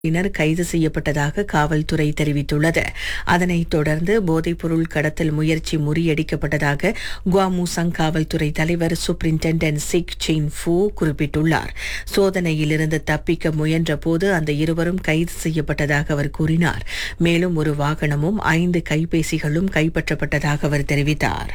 னர் கைது செய்யப்பட்டதாக காவல்துறை தெரிவித்துள்ளது அதனைத் தொடர்ந்து போதைப்பொருள் கடத்தல் முயற்சி முறியடிக்கப்பட்டதாக குவாமூசங் காவல்துறை தலைவர் சூப்பரிண்டென்டென்ட் சிக் சின் ஃபூ குறிப்பிட்டுள்ளார் சோதனையிலிருந்து தப்பிக்க முயன்றபோது அந்த இருவரும் கைது செய்யப்பட்டதாக அவர் கூறினார் மேலும் ஒரு வாகனமும் ஐந்து கைபேசிகளும் கைப்பற்றப்பட்டதாக அவர் தெரிவித்தார்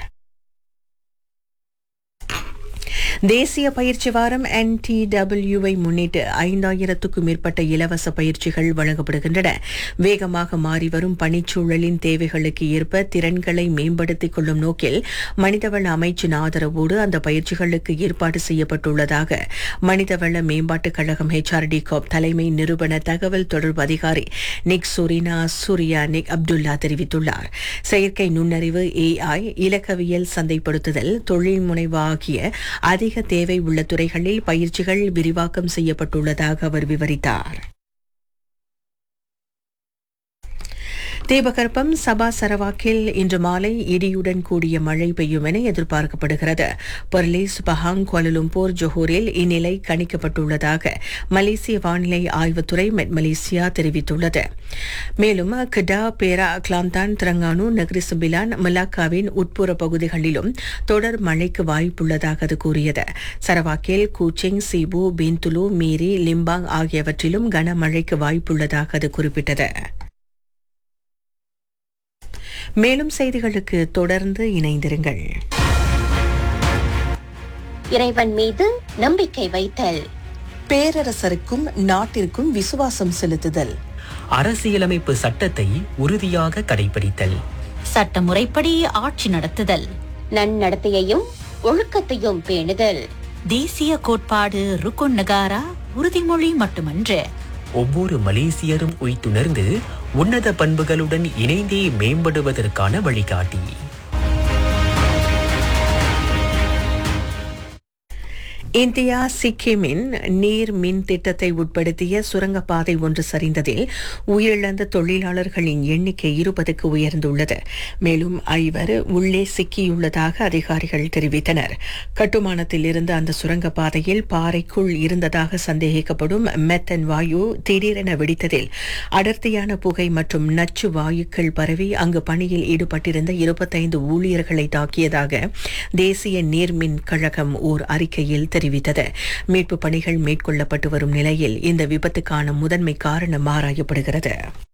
தேசிய பயிற்சி வாரம் என்டிடபிள்யூவை முன்னிட்டு ஐந்தாயிரத்துக்கும் மேற்பட்ட இலவச பயிற்சிகள் வழங்கப்படுகின்றன வேகமாக மாறிவரும் பணிச்சூழலின் தேவைகளுக்கு ஏற்ப திறன்களை மேம்படுத்திக் கொள்ளும் நோக்கில் மனிதவள அமைச்சின் ஆதரவோடு அந்த பயிற்சிகளுக்கு ஏற்பாடு செய்யப்பட்டுள்ளதாக மனிதவள மேம்பாட்டுக் கழகம் ஹெச்ஆர்டி காப் தலைமை நிறுவன தகவல் தொடர்பு அதிகாரி நிக் சுரினா சூரியா நிக் அப்துல்லா தெரிவித்துள்ளார் செயற்கை நுண்ணறிவு ஏஐ இலக்கவியல் சந்தைப்படுத்துதல் தொழில் முனைவு ஆகிய அதிக தேவை உள்ள துறைகளில் பயிற்சிகள் விரிவாக்கம் செய்யப்பட்டுள்ளதாக அவர் விவரித்தார் தீபகற்பம் சபா சரவாக்கில் இன்று மாலை இடியுடன் கூடிய மழை பெய்யும் என எதிர்பார்க்கப்படுகிறது பர்லீஸ் பஹாங் கோலலும்பூர் ஜொஹூரில் இந்நிலை கணிக்கப்பட்டுள்ளதாக மலேசிய வானிலை ஆய்வுத்துறை மெட் மலேசியா தெரிவித்துள்ளது மேலும் Kedah Perak Kelantan Terengganu Negeri Sembilan மலாக்காவின் உட்புற பகுதிகளிலும் தொடர் மழைக்கு வாய்ப்புள்ளதாக அது கூறியது சரவாக்கில் கூச்சிங் சீபு பீந்துலு மீரி லிம்பாங் ஆகியவற்றிலும் கனமழைக்கு வாய்ப்புள்ளதாக அது குறிப்பிட்டது மேலும் செய்திகளுக்கு தொடர்ந்து இணைந்திருங்கள் இறைவன் மீது நம்பிக்கை வைத்தல் பேரரசருக்கும் நாட்டிற்கும் விசுவாசம் செலுத்துதல் அரசியலமைப்பு சட்டத்தை உறுதியாக கடைபிடித்தல் சட்டமுறைப்படி ஆட்சி நடத்துதல் நன்னடத்தையையும் ஒழுக்கத்தையும் பேணுதல் தேசிய கோட்பாடு ருக்குன் நகாரா உறுதிமொழி மட்டுமன்று ஒவ்வொரு மலேசியரும் உய்த்துணர்ந்து உன்னத பண்புகளுடன் இணைந்தே மேம்படுவதற்கான வழிகாட்டி இந்தியா சிக்கிமின் நீர் மின் திட்டத்தை உட்படுத்திய சுரங்கப்பாதை ஒன்று சரிந்ததில் உயிரிழந்த தொழிலாளர்களின் எண்ணிக்கை இருபதுக்கு உயர்ந்துள்ளது மேலும் ஐவர் உள்ளே சிக்கியுள்ளதாக அதிகாரிகள் தெரிவித்தனர் கட்டுமானத்தில் இருந்த அந்த சுரங்கப்பாதையில் பாறைக்குள் இருந்ததாக சந்தேகிக்கப்படும் மெத்தன் வாயு திடீரென வெடித்ததில் அடர்த்தியான புகை மற்றும் நச்சு வாயுக்கள் பரவி அங்கு பணியில் ஈடுபட்டிருந்த இருபத்தைந்து ஊழியர்களை தாக்கியதாக தேசிய நீர்மின் கழகம் ஓர் அறிக்கையில் தெரிவித்தது மீட்பு பணிகள் மேற்கொள்ளப்பட்டு வரும் நிலையில் இந்த விபத்துக்கான முதன்மை காரணம் ஆராயப்படுகிறது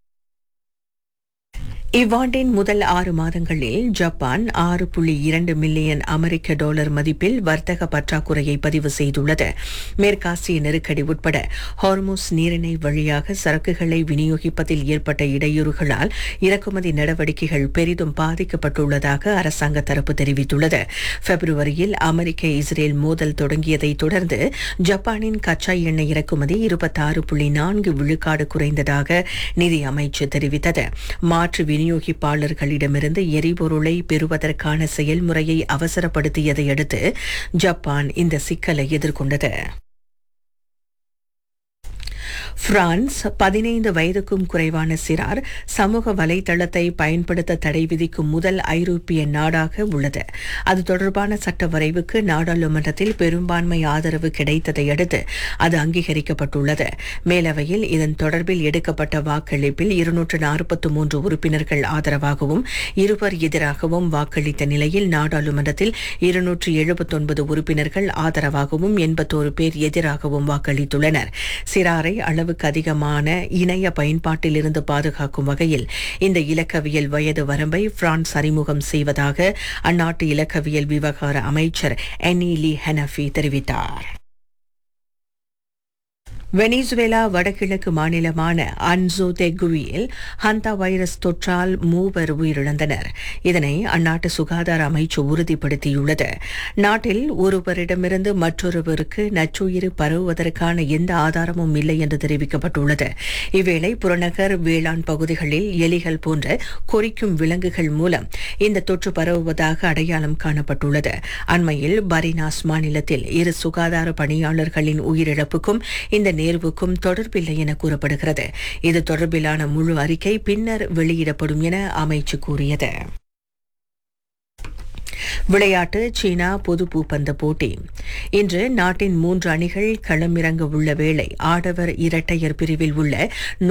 இவ்வாண்டின் முதல் ஆறு மாதங்களில் ஜப்பான் ஆறு புள்ளி இரண்டு மில்லியன் அமெரிக்க டாலர் மதிப்பில் வர்த்தக பற்றாக்குறையை பதிவு செய்துள்ளது மேற்காசிய நெருக்கடி உட்பட ஹார்மோஸ் நீரிணை வழியாக சரக்குகளை விநியோகிப்பதில் ஏற்பட்ட இடையூறுகளால் இறக்குமதி நடவடிக்கைகள் பெரிதும் பாதிக்கப்பட்டுள்ளதாக அரசாங்க தரப்பு தெரிவித்துள்ளது பிப்ரவரியில் அமெரிக்க இஸ்ரேல் மோதல் தொடங்கியதை தொடர்ந்து ஜப்பானின் கச்சா எண்ணெய் இறக்குமதி இருபத்தாறு புள்ளி நான்கு விழுக்காடு குறைந்ததாக நிதி அமைச்சு தெரிவித்தது மாற்று விநியோகிப்பாளர்களிடமிருந்து எரிபொருளை பெறுவதற்கான செயல்முறையை அவசரப்படுத்தியதை அடுத்து ஜப்பான் இந்த சிக்கலை எதிர்கொண்டது பிரான்ஸ் பதினைந்து வயதுக்கும் குறைவான சிறார் சமூக வலைதளத்தை பயன்படுத்த தடை விதிக்கும் முதல் ஐரோப்பிய நாடாக உள்ளது அது தொடர்பான சட்ட வரைவுக்கு நாடாளுமன்றத்தில் பெரும்பான்மை ஆதரவு கிடைத்ததை அடுத்து அது அங்கீகரிக்கப்பட்டுள்ளது மேலவையில் இதன் தொடர்பில் எடுக்கப்பட்ட வாக்களிப்பில் இருநூற்று நாற்பத்தி மூன்று உறுப்பினர்கள் ஆதரவாகவும் இருவர் எதிராகவும் வாக்களித்த நிலையில் நாடாளுமன்றத்தில் இருநூற்று எழுபத்தொன்பது உறுப்பினர்கள் ஆதரவாகவும் எண்பத்தோரு பேர் எதிராகவும் வாக்களித்துள்ளனர் சிறாரை அளவுக்கு அதிகமான இணைய பயன்பாட்டிலிருந்து பாதுகாக்கும் வகையில் இந்த இலக்கவியல் வயது வரம்பை பிரான்ஸ் அறிமுகம் செய்வதாக அந்நாட்டு இலக்கவியல் விவகார அமைச்சர் எனி ஹெனஃபி தெரிவித்தார் வெனிசுவேலா வடகிழக்கு மாநிலமான அன்சோ தெகுவியில் ஹந்தா வைரஸ் தொற்றால் மூவர் உயிரிழந்தனர் இதனை அந்நாட்டு சுகாதார அமைச்சு உறுதிப்படுத்தியுள்ளது நாட்டில் ஒருவரிடமிருந்து மற்றொருவருக்கு நச்சுயிர் பரவுவதற்கான எந்த ஆதாரமும் இல்லை என்று தெரிவிக்கப்பட்டுள்ளது இவ்வேளை புறநகர் வேளாண் பகுதிகளில் எலிகள் போன்ற கொறிக்கும் விலங்குகள் மூலம் இந்த தொற்று பரவுவதாக அடையாளம் காணப்பட்டுள்ளது அண்மையில் பரினாஸ் மாநிலத்தில் இரு சுகாதார பணியாளர்களின் உயிரிழப்புக்கும் இந்த நேர்வுக்கும் தொடர்பில்லை என கூறப்படுகிறது இது தொடர்பிலான முழு அறிக்கை பின்னர் வெளியிடப்படும் என அமைச்சு கூறியது விளையாட்டு சீனா பொது பூப்பந்து போட்டி இன்று நாட்டின் மூன்று அணிகள் களமிறங்க உள்ள வேளை ஆடவர் இரட்டையர் பிரிவில் உள்ள